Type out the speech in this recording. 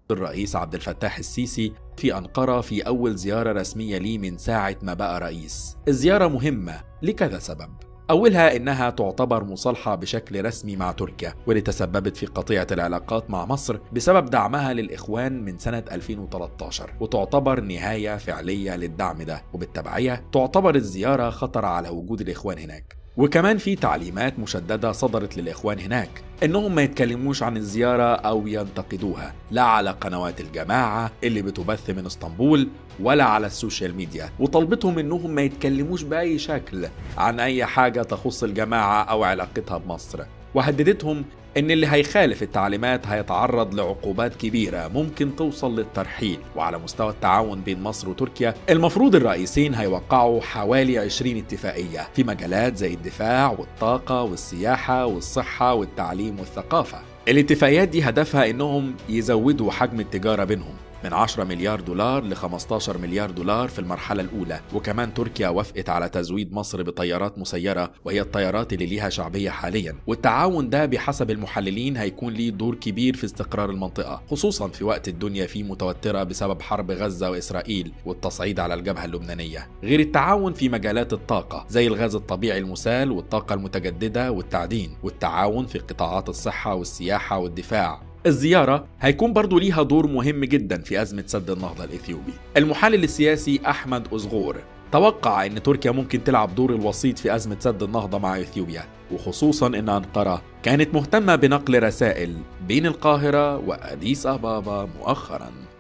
الرئيس عبد الفتاح السيسي في أنقرة في أول زيارة رسمية ليه من ساعة ما بقى رئيس الزيارة مهمة لكذا سبب أولها إنها تعتبر مصالحة بشكل رسمي مع تركيا واللي تسببت في قطيعة العلاقات مع مصر بسبب دعمها للإخوان من سنة 2013 وتعتبر نهاية فعلية للدعم ده وبالتبعية تعتبر الزيارة خطر على وجود الإخوان هناك وكمان في تعليمات مشددة صدرت للإخوان هناك إنهم ما يتكلموش عن الزيارة أو ينتقدوها لا على قنوات الجماعة اللي بتبث من اسطنبول ولا على السوشيال ميديا وطلبتهم إنهم ما يتكلموش بأي شكل عن أي حاجة تخص الجماعة أو علاقتها بمصر وهددتهم إن اللي هيخالف التعليمات هيتعرض لعقوبات كبيرة ممكن توصل للترحيل وعلى مستوى التعاون بين مصر وتركيا المفروض الرئيسين هيوقعوا حوالي 20 اتفاقية في مجالات زي الدفاع والطاقة والسياحة والصحة والتعليم والثقافة الاتفاقيات دي هدفها انهم يزودوا حجم التجارة بينهم من 10 مليار دولار ل 15 مليار دولار في المرحلة الأولى وكمان تركيا وافقت على تزويد مصر بطيارات مسيرة وهي الطيارات اللي ليها شعبية حاليا والتعاون ده بحسب المحللين هيكون ليه دور كبير في استقرار المنطقة خصوصا في وقت الدنيا فيه متوترة بسبب حرب غزة وإسرائيل والتصعيد على الجبهة اللبنانية غير التعاون في مجالات الطاقة زي الغاز الطبيعي المسال والطاقة المتجددة والتعدين والتعاون في قطاعات الصحة والسياحة والدفاع الزيارة هيكون برضو ليها دور مهم جدا في أزمة سد النهضة الإثيوبي المحلل السياسي أحمد أزغور توقع أن تركيا ممكن تلعب دور الوسيط في أزمة سد النهضة مع إثيوبيا وخصوصا أن أنقرة كانت مهتمة بنقل رسائل بين القاهرة وأديس أبابا مؤخراً